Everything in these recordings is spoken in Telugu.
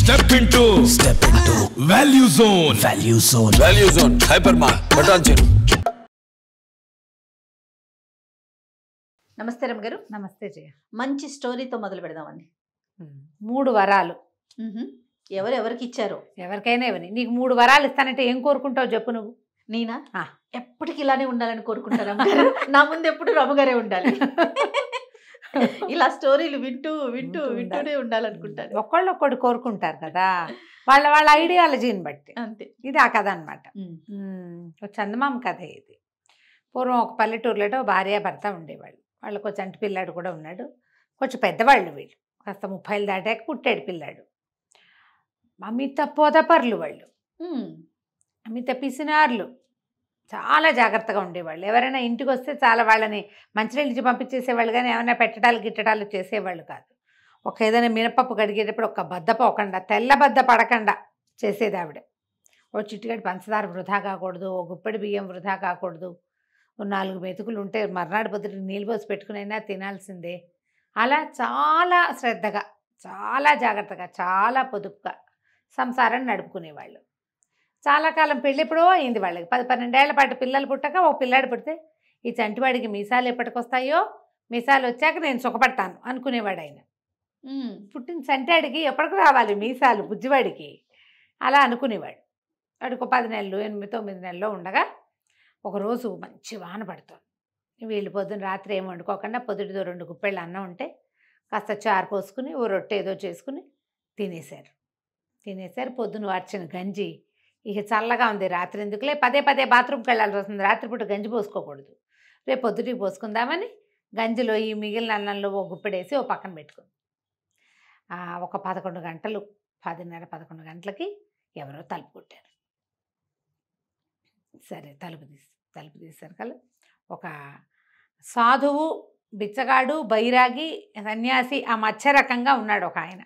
Step into step into value zone value zone value zone hypermart Patancheru నమస్తే రమ్మ గారు నమస్తే జయ మంచి స్టోరీతో మొదలు పెడదామండి మూడు వరాలు ఎవరు ఎవరికి ఇచ్చారో ఎవరికైనా ఇవ్వని నీకు మూడు వరాలు ఇస్తానంటే ఏం కోరుకుంటావు చెప్పు నువ్వు నేనా ఆ. ఎప్పటికి ఇలానే ఉండాలని కోరుకుంటాను రమ్మగారు నా ముందు ఎప్పుడు రమ్మగారే ఉండాలి ఇలా స్టోరీలు వింటూ వింటూ వింటూ వింటూనే ఉండాలనుకుంటాను ఒక్కళ్ళు ఒక్కడు కోరుకుంటారు కదా వాళ్ళ వాళ్ళ ఐడియాలజీని బట్టి అంతే ఇది ఆ కథ అనమాట ఒక చందమామ కథ ఇది పూర్వం ఒక పల్లెటూరులో భార్య భర్త ఉండేవాళ్ళు వాళ్ళకు ఒక చంటి పిల్లాడు కూడా ఉన్నాడు కొంచెం పెద్దవాళ్ళు వీళ్ళు కాస్త ముప్పైలు దాటాక పుట్టాడు పిల్లాడు అమిత పోదపర్లు వాళ్ళు ఉమ్. అమిత పిసినార్లు చాలా జాగ్రత్తగా ఉండేవాళ్ళు ఎవరైనా ఇంటికి వస్తే చాలా వాళ్ళని మంచినీళ్ళు ఇచ్చి పంపించేసేవాళ్ళు కానీ ఏమైనా పెట్టడాలు గిట్టడాలు చేసేవాళ్ళు కాదు ఒక ఏదైనా మినపప్పు కడిగేటప్పుడు ఒక బద్ద పోకుండా తెల్ల బద్ద పడకుండా చేసేది ఆవిడ ఓ చిట్టుగడి పంచదార వృధా కాకూడదు ఓ గుప్పెడి బియ్యం వృధా కాకూడదు ఓ నాలుగు మెతుకులు ఉంటే మర్నాడు పొద్దుట నీళ్ళు పోసి పెట్టుకునైనా తినాల్సిందే అలా చాలా శ్రద్ధగా చాలా జాగ్రత్తగా చాలా పొదుపుగా సంసారం నడుపుకునేవాళ్ళు చాలా కాలం పెళ్ళి ఎప్పుడో అయింది వాళ్ళకి పది పన్నెండేళ్ల పాటు పిల్లలు పుట్టక ఓ పిల్లాడు పుడితే ఈ చంటివాడికి మీసాలు ఎప్పటికొస్తాయో మీసాలు వచ్చాక నేను సుఖపడతాను అనుకునేవాడు ఆయన ఉమ్. పుట్టిన చంటాడికి ఎప్పటికి రావాలి మీసాలు బుజ్జివాడికి అలా అనుకునేవాడు వాడికి ఒక పది నెలలు ఎనిమిది తొమ్మిది నెలల్లో ఉండగా ఒకరోజు మంచి వాన పడుతుంది వీళ్ళు పొద్దున్న రాత్రి ఏం వండుకోకుండా పొద్దుటిదో రెండు గుప్పెళ్ళు అన్నం ఉంటే కాస్త చారు పోసుకుని ఓ రొట్టె ఏదో చేసుకుని తినేశారు తినేశారు పొద్దున వార్చిన గంజి ఇక చల్లగా ఉంది రాత్రి ఎందుకులే పదే పదే బాత్రూమ్కి వెళ్ళాల్సి వస్తుంది రాత్రిపూట గంజి పోసుకోకూడదు రేపు పొద్దుటికి పోసుకుందామని గంజిలో ఈ మిగిలిన అన్నంలో ఓ గుప్పెడేసి ఓ పక్కన పెట్టుకుంది ఆ, ఒక పదకొండు గంటలు పదిన్నర పదకొండు గంటలకి ఎవరో తలుపు కొట్టారు సరే తలుపు తీసి తలుపు తీశారు కల ఒక సాధువు బిచ్చగాడు బైరాగి సన్యాసి ఆ మధ్య రకంగా ఉన్నాడు ఒక ఆయన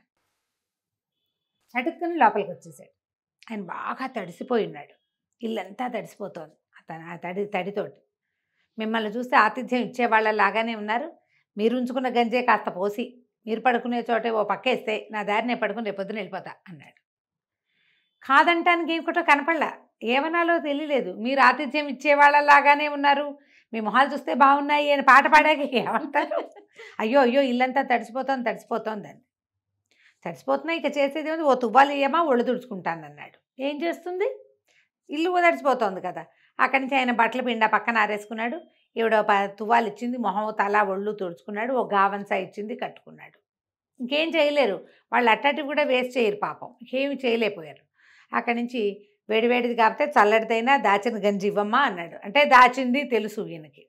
చటుక్కుని లోపలికి వచ్చేసాడు ఆయన బాగా తడిసిపోయి ఉన్నాడు ఇల్లంతా తడిసిపోతోంది అతను ఆ తడి తడితోటి మిమ్మల్ని చూస్తే ఆతిథ్యం ఇచ్చేవాళ్ళ లాగానే ఉన్నారు మీరు ఉంచుకున్న గంజే కాస్త పోసి మీరు పడుకునే చోటే ఓ పక్కేస్తే నా దారి నేను పడుకుని రేపు పొద్దున వెళ్ళిపోతా అన్నాడు కాదంటానికి ఏం కూడా కనపడలా ఏమనాలో తెలియలేదు మీరు ఆతిథ్యం ఇచ్చేవాళ్ళలాగానే ఉన్నారు మీ మొహాలు చూస్తే బాగున్నాయి అని పాట పాడాక ఏమంటారు అయ్యో అయ్యో ఇల్లంతా తడిసిపోతోంది తడిసిపోతోంది అని తడిసిపోతున్నా ఇక చేసేది ఉంది ఓ తువ్వాలు ఇయ్యమా ఒళ్ళు తుడుచుకుంటాను అన్నాడు ఏం చేస్తుంది ఇల్లు తడిసిపోతోంది కదా అక్కడి నుంచి ఆయన బట్టలు పిండా పక్కన ఆరేసుకున్నాడు ఈవిడ ప తువ్వాలు ఇచ్చింది మొహం తల ఒళ్ళు తుడుచుకున్నాడు ఓ గావంసా ఇచ్చింది కట్టుకున్నాడు ఇంకేం చేయలేరు వాళ్ళు అట్టటివి కూడా వేస్ట్ చేయరు పాపం ఇంకేమి చేయలేకపోయారు అక్కడి నుంచి వేడివేడిది కాకపోతే చల్లడిదైనా దాచిన గంజి ఇవ్వమ్మా అన్నాడు అంటే దాచింది తెలుసు ఈయనకి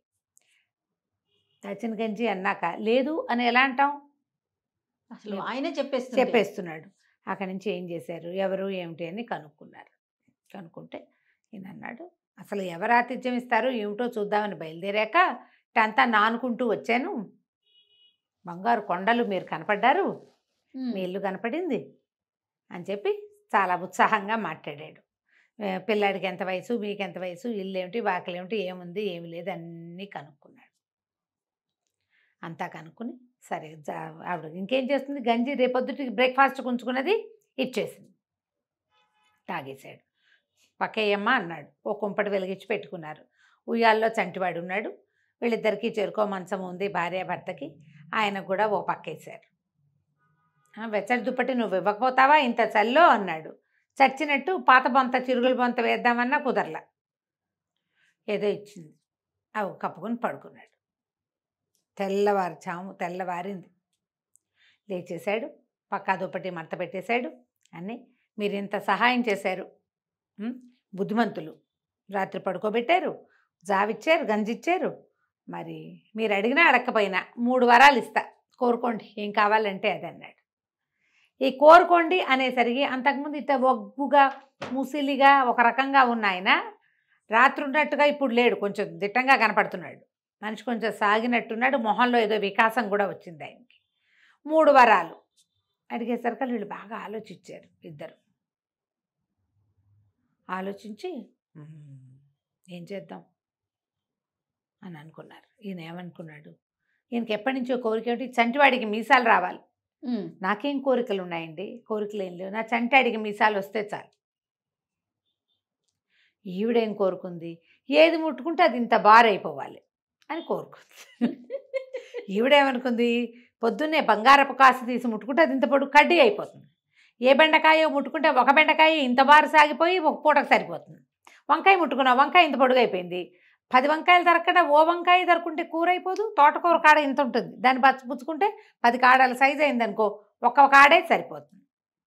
దాచిన గంజి అన్నాక లేదు అని ఎలా అంటాం అసలు ఆయనే చెప్పేసి చెప్పేస్తున్నాడు అక్కడి నుంచి ఏం చేశారు ఎవరు ఏమిటి అని కనుక్కున్నారు కనుక్కుంటే ఈయన అన్నాడు అసలు ఎవరు ఆతిథ్యం ఇస్తారో ఏమిటో చూద్దామని బయలుదేరాక అంతా నానుకుంటూ వచ్చాను బంగారు కొండలు మీరు కనపడ్డారు మీ ఇల్లు కనపడింది అని చెప్పి చాలా ఉత్సాహంగా మాట్లాడాడు ఏ, పిల్లాడికి ఎంత వయసు మీకు ఎంత వయసు ఇల్లు ఏమిటి వాకిలు ఏమిటి ఏముంది ఏమి లేదు అన్నీ కనుక్కున్నాడు అంతా కనుక్కుని సరే జా- ఆవిడ ఇంకేం చేస్తుంది గంజి రేపొద్దుటికి బ్రేక్ఫాస్ట్ ఉంచుకున్నది ఇచ్చేసింది తాగేశాడు పక్కయ్యమ్మ అన్నాడు ఓ కుంపటి వెలిగించి పెట్టుకున్నారు ఉయ్యాల్లో చంటివాడు ఉన్నాడు వీళ్ళిద్దరికీ చెరుకో మంచం ఉంది భార్య భర్తకి ఆయనకు కూడా ఓ పక్కేశారు "ఆ, వెచ్చటి దుప్పటి నువ్వు ఇవ్వకపోతావా ఇంత చల్లో అన్నాడు చచ్చినట్టు పాత బొంత చిరుగుల బొంత వేద్దామన్నా కుదరలా ఏదో ఇచ్చింది అవి కప్పుకొని పడుకున్నాడు తెల్లవారు చాము తెల్లవారింది లేచేశాడు పక్కా దుప్పటి మడత పెట్టేశాడు అని మీరు ఇంత సహాయం చేశారు ఉం? బుద్ధిమంతులు రాత్రి పడుకోబెట్టారు జావిచ్చారు గంజిచ్చారు మరి మీరు అడిగినా అడగకపోయినా మూడు వరాలు ఇస్తా కోరుకోండి ఏం కావాలంటే అది అన్నాడు ఈ కోరుకోండి అనేసరికి అంతకుముందు ఇట్ట ఒగ్గుగా ముసిలిగా ఒక రకంగా ఉన్న ఆయన రాత్రి ఉన్నట్టుగా ఇప్పుడు లేడు కొంచెం దిట్టంగా కనపడుతున్నాడు మనిషి కొంచెం సాగినట్టున్నాడు మొహంలో ఏదో వికాసం కూడా వచ్చింది ఆయనకి మూడు వరాలు అడిగేసరికి వీళ్ళు బాగా ఆలోచించారు ఇద్దరు ఆలోచించి "మ్మ్, ఏం చేద్దాం అని అనుకున్నారు ఈయన ఏమనుకున్నాడు ఈయనకి ఎప్పటి నుంచో కోరిక ఏమిటి చంటివాడికి మీసాలు రావాలి ఉమ్. నాకేం కోరికలు ఉన్నాయండి కోరికలు ఏం లేవు నా చంటి అడిగి మీసాలు వస్తే చాలు ఈవిడేం కోరుకుంది ఏది ముట్టుకుంటే అది ఇంత బారైపోవాలి అని కోరుకుంది ఈవిడేమనుకుంది పొద్దున్నే బంగారపు కాసు తీసి ముట్టుకుంటే అది ఇంత పొడుగు కడ్డీ అయిపోతుంది ఏ బెండకాయో ముట్టుకుంటే ఒక బెండకాయ ఇంత బారు సాగిపోయి ఒక పూటకు సరిపోతుంది వంకాయ ముట్టుకున్నా వంకాయ ఇంత పొడుగు అయిపోయింది పది వంకాయలు దొరకకుండా ఓ వంకాయ దొరకుంటే కూర అయిపోదు తోటకూర కాడ ఇంత ఉంటుంది దాన్ని బచ్చ పుచ్చుకుంటే పది కాడల సైజ్ అయిందనుకో ఒక్క కాడే సరిపోతుంది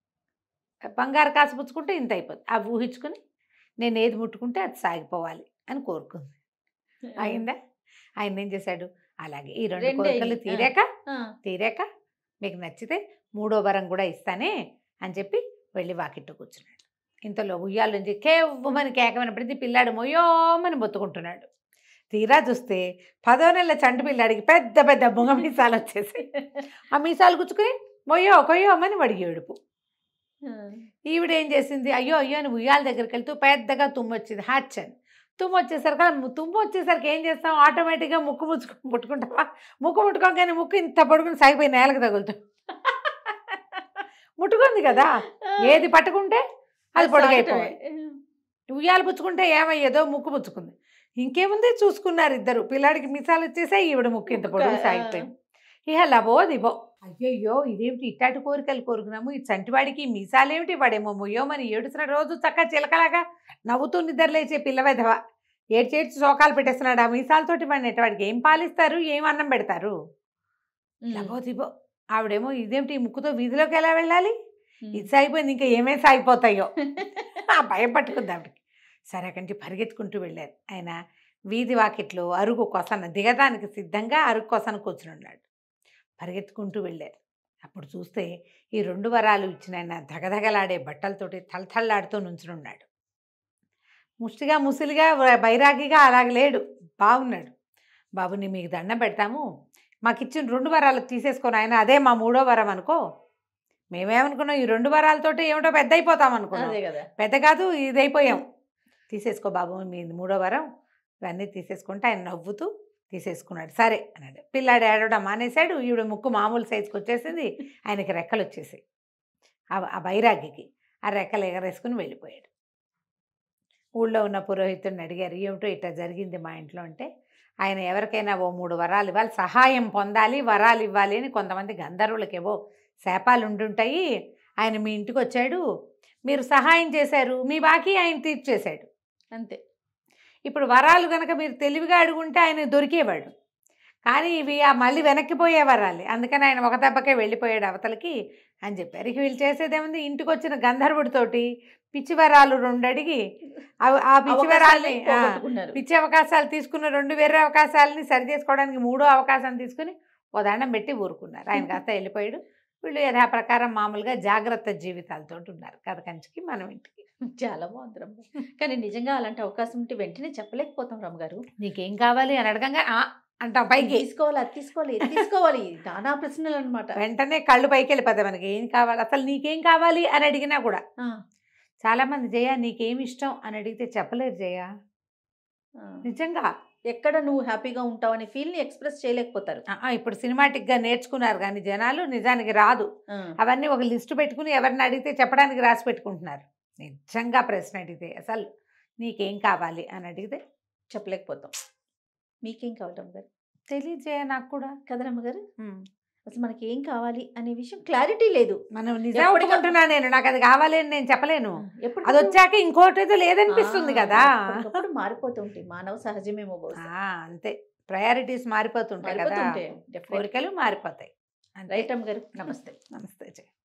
బంగారు కాసు పుచ్చుకుంటే ఇంత అయిపోతుంది అవి ఊహించుకుని నేను ఏది ముట్టుకుంటే అది సాగిపోవాలి అని కోరుకుంది అయిందా ఆయన ఏం చేశాడు అలాగే ఈ రెండు రెండే కోరికలు అయింది. తీరాక ఆ, తీరాక మీకు నచ్చితే మూడో వరం కూడా ఇస్తానే అని చెప్పి వెళ్ళి వాకిట్టు కూర్చున్నాడు ఇంతలో ఉయ్యాల నుంచి కేవ్వమని కేకమైనప్పటికీ పిల్లాడు మొయ్యోమని బొత్తుకుంటున్నాడు తీరా చూస్తే పదో నెలల చంటి పిల్లాడికి పెద్ద పెద్ద బుంగ మీసాలు వచ్చేసాయి ఆ మీసాలు గుచ్చుకుని మొయ్యో కొయ్యోమని వడిగి ఏడుపు ఆ. ఈవిడ ఏం చేసింది అయ్యో అయ్యో అని ఉయ్యాల దగ్గరికి వెళ్తూ పెద్దగా తుమ్ము వచ్చింది హ్యాచ్ అని తుమ్ము వచ్చేసరికి అలా తుమ్ము వచ్చేసరికి ఏం చేస్తాం ఆటోమేటిక్గా ముక్కు ముచ్చుకు ముట్టుకుంటావా ముక్కు ముట్టుకోగానే ముక్కు ఇంత పడుకుని సాగిపోయి నేలకు తగులుతాం ముట్టుకుంది కదా ఏది పట్టుకుంటే అది పొడుగైపోవాలి ఉయ్యాలు పుచ్చుకుంటే ఏమయ్యేదో ముక్కు పుచ్చుకుంది ఇంకేముంది చూసుకున్నారు ఇద్దరు పిల్లాడికి మిసాలు వచ్చేసాయి ఈవిడ ముక్కు ఇంత పొడుగు ముక్క, సాగిపోయింది ఇహ లబో దిబో అయ్యయ్యో ఇదేమిటి ఇట్టాటి కోరికలు కోరుకున్నాము ఈ చంటివాడికి మీసాలేమిటి వాడేమో మొయ్యోమని ఏడుసిన రోజు చక్క చిలకలాగా నవ్వుతూ నిద్రలేచే పిల్లవెధవ ఏడ్చేడ్చి శోకాలు పెట్టేస్తున్నాడు ఆ మీసాలతోటి వాడిని వాడికి ఏం పాలిస్తారు ఏం అన్నం పెడతారు ఉమ్. లబో దిబో ఆవిడేమో ఇదేమిటి ఈ ముక్కుతో వీధిలోకి ఎలా వెళ్ళాలి ఉమ్. ఇది సాగిపోయింది ఇంకా ఏమేమి సాగిపోతాయో ఆ భయం పట్టుకుంది ఆవిడకి సరే అక్కడి నుంచి పరిగెత్తుకుంటూ వెళ్ళారు ఆయన వీధి వాకిట్లో అరుగు కొసన దిగడానికి సిద్ధంగా అరుగు కొసన కూర్చుని ఉన్నాడు పరిగెత్తుకుంటూ వెళ్ళారు అప్పుడు చూస్తే ఈ రెండు వరాలు ఇచ్చిన ఆయన ధగధగలాడే బట్టలతోటి తలతల్లాడుతూ నుంచుని ఉన్నాడు ముష్టిగా ముసిలిగా వ- బైరాగిగా అలాగ లేడు బాగున్నాడు బాబుని మీకు దండం పెడతాము మాకు ఇచ్చిన రెండు వరాలు తీసేసుకొని ఆయన అదే మా మూడో వరం అనుకో మేమేమనుకున్నాం ఈ రెండు వరాలతోటి ఏమిటో పెద్ద అయిపోతాం అనుకున్నాం అదే కదా పెద్ద కాదు ఇదైపోయాం తీసేసుకో బాబు మీ మూడో వరం ఇవన్నీ తీసేసుకుంటే ఆయన నవ్వుతూ తీసేసుకున్నాడు సరే అన్నాడు పిల్లాడు ఏడవడం మానేశాడు ఈవిడ ముక్కు మామూలు సైజుకి వచ్చేసింది ఆయనకి రెక్కలు వచ్చేసాయి ఆ- ఆ బైరాగికి ఆ రెక్కలు ఎగరేసుకుని వెళ్ళిపోయాడు ఊళ్ళో ఉన్న పురోహితుడిని అడిగారు ఏమిటో ఇట్లా జరిగింది మా ఇంట్లో అంటే ఆయన ఎవరికైనా ఓ మూడు వరాలు ఇవ్వాలి సహాయం పొందాలి వరాలు ఇవ్వాలి అని కొంతమంది గంధర్వులకేవో శాపాలు ఉండుంటాయి ఆయన మీ ఇంటికి వచ్చాడు మీరు సహాయం చేశారు మీ బాకీ ఆయన తీర్చేశాడు అంతే ఇప్పుడు వరాలు కనుక మీరు తెలివిగా అడుగుంటే ఆయన దొరికేవాడు కానీ ఇవి ఆ మళ్ళీ వెనక్కిపోయే వరాలి అందుకని ఆయన ఒక దెబ్బకే వెళ్ళిపోయాడు అవతలకి అని చెప్పారు ఇక వీళ్ళు చేసేదేముంది ఇంటికి వచ్చిన గంధర్వుడితోటి పిచ్చి వరాలు రెండు అడిగి అవి- ఆ పిచ్చి వరాల్ని అవకాశాన్ని ఆ, పోగొట్టుకున్నారు. పిచ్చి అవకాశాలు తీసుకున్న రెండు వేరే అవకాశాలని సరి చేసుకోవడానికి మూడో అవకాశం తీసుకుని ఓ దండం పెట్టి ఊరుకున్నారు ఆయన కాస్త వెళ్ళిపోయాడు వీళ్ళు యథాప్రకారం మామూలుగా జాగ్రత్త జీవితాలతో ఉన్నారు కథ కంచికి మనం ఇంటికి చాలా బాగుంది రమ్మ కానీ నిజంగా అలాంటి అవకాశం ఉంటే వెంటనే చెప్పలేకపోతాం రమ్మ గారు నీకేం కావాలి అని అడగంగా "ఆ" అంటాం ఇది పైకి తీసుకోవాలి అది తీసుకోవాలి ఇది తీసుకోవాలి నానా ప్రశ్నలు అనమాట వెంటనే కళ్ళు పైకి వెళ్ళిపోతాయి మనకి ఏం కావాలి అసలు నీకేం కావాలి అని అడిగినా కూడా చాలా మంది జయ నీకేం ఇష్టం అని అడిగితే చెప్పలేరు జయ నిజంగా ఎక్కడ నువ్వు హ్యాపీగా ఉంటావు అనే ఫీల్ ని ఎక్స్ప్రెస్ చేయలేకపోతారు ఆ, ఆ, ఇప్పుడు సినిమాటిక్గా నేర్చుకున్నారు కానీ జనాలు నిజానికి రాదు ఆ. అవన్నీ ఒక లిస్టు పెట్టుకుని ఎవరిని అడిగితే చెప్పడానికి రాసి పెట్టుకుంటున్నారు నిజంగా ప్రశ్న అడిగితే అసలు నీకేం కావాలి అని అడిగితే చెప్పలేకపోతాం మీకేం కావాలి రమ్మ గారు తెలియజేయ నాకు కూడా కదా రమ్మ గారు ఉమ్. అసలు మనకి ఏం కావాలి అనే విషయం క్లారిటీ లేదు మనం నిజం ఎప్పటికీ- ఒప్పుకుంటున్నా నేను నాకు అది కావాలి అని నేను చెప్పలేను ఎప్పుడు అది వచ్చాక ఇంకోటి ఏదో లేదనిపిస్తుంది కదా అప్పుడు మారిపోతూ ఉంటాయి మానవ సహజమేమో బహుశా ఆ, అంతే ప్రయారిటీస్ మారిపోతుంటాయి కదా మారిపోతుంటాయి కోరికలు మారిపోతాయి అంతే. రైట్ రమ్మ గారు నమస్తే నమస్తే జయ